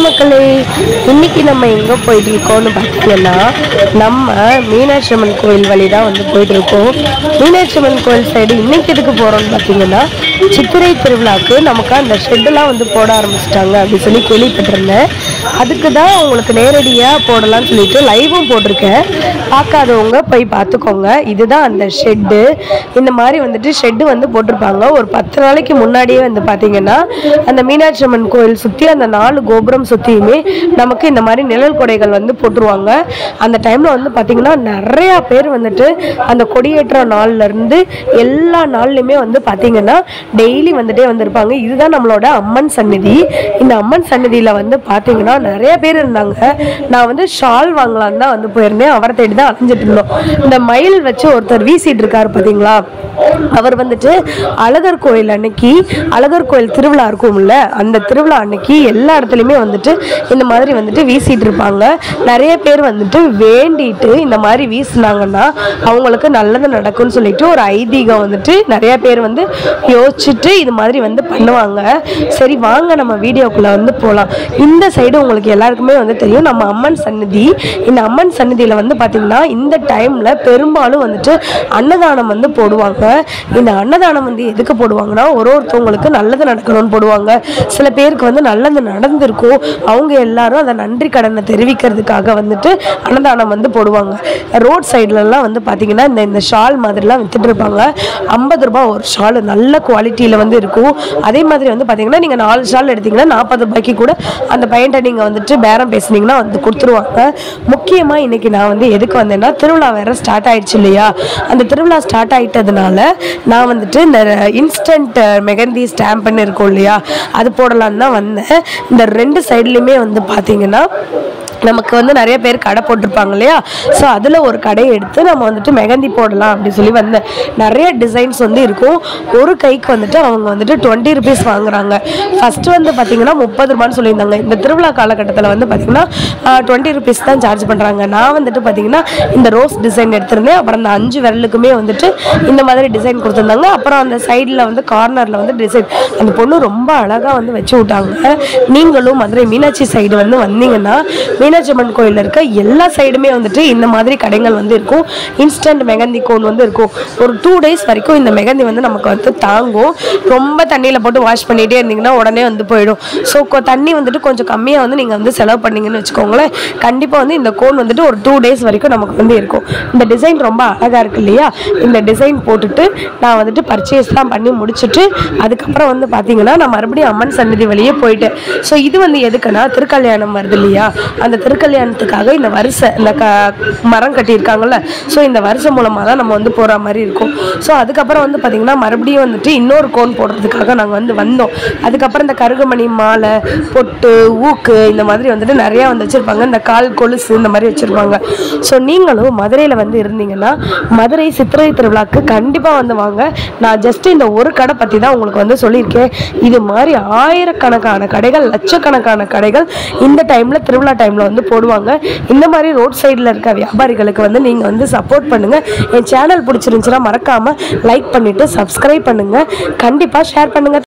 மக்களே இன்னைக்கு நம்ம எங்கே போயிட்டு இருக்கோம்னு பார்த்தீங்கன்னா நம்ம மீனாட்சி அம்மன் கோயில் வழி தான் வந்து போயிட்டு இருக்கோம் மீனாட்சி அம்மன் கோயில் சைடு இன்னைக்கு எதுக்கு போகிறோம்னு பார்த்தீங்கன்னா சித்திரை திருவிழாக்கு நமக்கு அந்த ஷெட்டெல்லாம் வந்து போட ஆரம்பிச்சிட்டாங்க அப்படின்னு சொல்லி கேள்விப்பட்டிருந்தேன் அதுக்கு தான் உங்களுக்கு நேரடியாக போடலாம்னு சொல்லிட்டு லைவும் போட்டிருக்கேன் பார்க்காதவங்க போய் பார்த்துக்கோங்க இதுதான் அந்த ஷெட்டு இந்த மாதிரி வந்துட்டு ஷெட்டு வந்து போட்டிருப்பாங்க ஒரு பத்து நாளைக்கு முன்னாடியே வந்து பார்த்தீங்கன்னா அந்த மீனாட்சி அம்மன் கோயில் சுற்றி அந்த நாலு கோபுரம் சுற்றியுமே நமக்கு இந்த மாதிரி நிழல் கொடைகள் வந்து போட்டுருவாங்க அந்த டைமில் வந்து பார்த்தீங்கன்னா நிறையா பேர் வந்துட்டு அந்த கொடியேற்ற நாள்ல இருந்து எல்லா நாள்லையுமே வந்து பார்த்தீங்கன்னா டெய்லி வந்துட்டே வந்திருப்பாங்க இதுதான் நம்மளோட அம்மன் சந்நிதி இந்த அம்மன் சந்நிதியில் வந்து பார்த்தீங்கன்னா நிறைய பேர் இருந்தாங்க நான் வந்து ஷால் வாங்கலான்னு தான் வந்து போயிருந்தேன் அவரை தேடி தான் அலைஞ்சிட்டு இருந்தோம் இந்த மயில் வச்சு ஒருத்தர் வீசிட்டு இருக்காரு பார்த்தீங்களா அவர் வந்துட்டு அழகர் கோயில் அன்னைக்கு அழகர் கோயில் திருவிழா இருக்கும்ல அந்த திருவிழா அன்னைக்கு எல்லா இடத்துலையுமே வந்துட்டு இந்த மாதிரி வந்துட்டு வீசிட்டு இருப்பாங்க நிறைய பேர் வந்துட்டு வேண்டிட்டு இந்த மாதிரி வீசினாங்கன்னா அவங்களுக்கு நல்லது நடக்கும்னு சொல்லிட்டு ஒரு ஐதீகம் வந்துட்டு நிறைய பேர் வந்து யோசிச்சுட்டு இது மாதிரி வந்து பண்ணுவாங்க சரி வாங்க நம்ம வீடியோக்குள்ள வந்து போகலாம் இந்த சைடு உங்களுக்கு எல்லாருக்குமே வந்து தெரியும் நம்ம அம்மன் சந்நிதி இந்த அம்மன் சந்நிதியில் வந்து பார்த்தீங்கன்னா இந்த டைமில் பெரும்பாலும் வந்துட்டு அன்னதானம் வந்து போடுவாங்க இந்த அன்னதானம் வந்து எதுக்கு போடுவாங்கன்னா ஒரு ஒருத்தவங்களுக்கு நல்லது நடக்கணும்னு போடுவாங்க சில பேருக்கு வந்து நல்லது நடந்திருக்கும் அவங்க எல்லாரும் அதை நன்றி கடனை தெரிவிக்கிறதுக்காக வந்துட்டு அன்னதானம் வந்து போடுவாங்க ரோட் சைட்லலாம் வந்து பார்த்தீங்கன்னா இந்த இந்த ஷால் மாதிரிலாம் வித்துட்டு இருப்பாங்க ஐம்பது ரூபாய் ஒரு ஷால் நல்ல குவாலிட்டியில் வந்து இருக்கும் அதே மாதிரி வந்து பார்த்தீங்கன்னா நீங்கள் நாலு ஷால் எடுத்தீங்கன்னா நாற்பது ரூபாய்க்கு கூட அந்த பையன்ட்ட நீங்கள் வந்துட்டு பேரம் பேசுனீங்கன்னா வந்து கொடுத்துருவாங்க முக்கியமாக இன்னைக்கு நான் வந்து எதுக்கு வந்தேன்னா திருவிழா வேற ஸ்டார்ட் ஆயிடுச்சு இல்லையா அந்த திருவிழா ஸ்டார்ட் ஆயிட்டதுனால நான் வந்துட்டு இந்த இன்ஸ்டன்ட் மெகந்தி ஸ்டாம்ப்னு இருக்கும் இல்லையா அது போடலான்னு தான் வந்தேன் இந்த ரெண்டு சைட்லையுமே வந்து பார்த்தீங்கன்னா நமக்கு வந்து நிறைய பேர் கடை போட்டிருப்பாங்க இல்லையா ஸோ அதில் ஒரு கடையை எடுத்து நம்ம வந்துட்டு மெகந்தி போடலாம் அப்படின்னு சொல்லி வந்தேன் நிறைய டிசைன்ஸ் வந்து இருக்கும் ஒரு கைக்கு வந்துட்டு அவங்க வந்துட்டு டுவெண்ட்டி ருபீஸ் வாங்குறாங்க ஃபஸ்ட்டு வந்து பார்த்தீங்கன்னா முப்பது ரூபான்னு சொல்லியிருந்தாங்க இந்த திருவிழா காலகட்டத்தில் வந்து பார்த்தீங்கன்னா டுவெண்ட்டி ருபீஸ் தான் சார்ஜ் பண்ணுறாங்க நான் வந்துட்டு பார்த்தீங்கன்னா இந்த ரோஸ் டிசைன் எடுத்திருந்தேன் அப்புறம் அந்த அஞ்சு விரலுக்குமே வந்துட்டு இந்த மாதிரி டிசைன் கொடுத்துருந்தாங்க அப்புறம் அந்த சைடில் வந்து கார்னரில் வந்து டிசைன் அந்த பொண்ணு ரொம்ப அழகாக வந்து வச்சு விட்டாங்க நீங்களும் மதுரை மீனாட்சி சைடு வந்து வந்தீங்கன்னா மீனாட்சி அம்மன் கோயிலில் இருக்க எல்லா சைடுமே வந்துட்டு இந்த மாதிரி கடைகள் வந்து இருக்கும் இன்ஸ்டன்ட் மெகந்தி கோன் வந்து இருக்கும் ஒரு டூ டேஸ் வரைக்கும் இந்த மெகந்தி வந்து நமக்கு வந்து தாங்கும் ரொம்ப தண்ணியில் போட்டு வாஷ் பண்ணிகிட்டே இருந்தீங்கன்னா உடனே வந்து போயிடும் ஸோ தண்ணி வந்துட்டு கொஞ்சம் கம்மியாக வந்து நீங்கள் வந்து செலவு பண்ணீங்கன்னு வச்சுக்கோங்களேன் கண்டிப்பாக வந்து இந்த கோன் வந்துட்டு ஒரு டூ டேஸ் வரைக்கும் நமக்கு வந்து இருக்கும் இந்த டிசைன் ரொம்ப அழகாக இருக்கு இல்லையா இந்த டிசைன் போட்டுட்டு நான் வந்துட்டு பர்ச்சேஸ்லாம் பண்ணி முடிச்சுட்டு அதுக்கப்புறம் வந்து பார்த்தீங்கன்னா நான் மறுபடியும் அம்மன் சன்னதி வழியே போயிட்டேன் ஸோ இது வந்து எதுக்குன்னா திருக்கல்யாணம் வருது இல்லையா அந்த திருக்கல்யாணத்துக்காக இந்த வரிசை இந்த க மரம் கட்டியிருக்காங்கல்ல ஸோ இந்த வரிசை மூலமாக தான் நம்ம வந்து போகிற மாதிரி இருக்கும் ஸோ அதுக்கப்புறம் வந்து பார்த்திங்கன்னா மறுபடியும் வந்துட்டு இன்னொரு கோன் போடுறதுக்காக நாங்கள் வந்து வந்தோம் அதுக்கப்புறம் இந்த கருகமணி மாலை பொட்டு ஊக்கு இந்த மாதிரி வந்துட்டு நிறையா வந்து வச்சுருப்பாங்க இந்த கால் கொலுசு இந்த மாதிரி வச்சுருப்பாங்க ஸோ நீங்களும் மதுரையில் வந்து இருந்தீங்கன்னா மதுரை சித்திரை திருவிழாக்கு கண்டிப்பாக வந்து வாங்க நான் ஜஸ்ட் இந்த ஒரு கடை பற்றி தான் உங்களுக்கு வந்து சொல்லியிருக்கேன் இது மாதிரி ஆயிரக்கணக்கான கடைகள் லட்சக்கணக்கான கடைகள் இந்த டைமில் திருவிழா டைமில் வந்து போடுவாங்க இந்த மாதிரி ரோட் சைடில் இருக்க வியாபாரிகளுக்கு வந்து நீங்கள் வந்து சப்போர்ட் பண்ணுங்கள் என் சேனல் பிடிச்சிருந்துச்சுன்னா மறக்காமல் லைக் பண்ணிவிட்டு சப்ஸ்கிரைப் பண்ணுங்கள் கண்டிப்பாக ஷேர் பண்ணுங்கள்